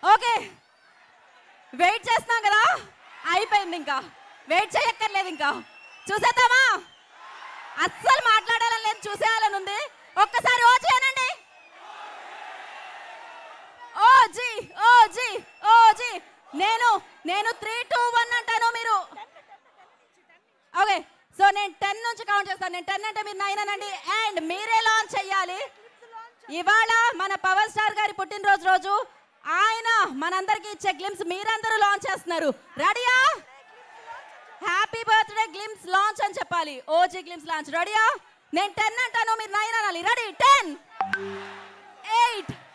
okay wait చేస్తున్నాం కదా అయిపోయింది ఇంకా వెయిట్ చేయక్కర్లేదు ఇంకా చూసేద్దామా అస్సలు మాట్లాడాలని లేదు చూసేయాలని ఉంది ఒక్కసారి ఓ చేయనండి O G O G O G నేను నేను త్రీ టూ వన్ అంటాను మీరు ఓకే సో నేను టెన్ నుంచి కౌంట్ చేస్తాను నేను టెన్ అంటే మీరు నైన్ అనండి అండ్ మీరే లాంచ్ చెయ్యాలి ఇవాళ మన పవర్ స్టార్ గారి పుట్టినరోజు రోజు ఆయన మనందరికి ఇచ్చే గ్లిమ్స్ మీరందరూ లాంచ్ చేస్తున్నారు రెడీయా హ్యాపీ బర్త్డే గ్లిమ్స్ లాంచ్ అని చెప్పాలి ఓజీ గ్లిమ్స్ లాంచ్ రెడీయా నేను టెన్ అంటాను మీరు నైన్ అనాలి రెడీ టెన్ ఎయిట్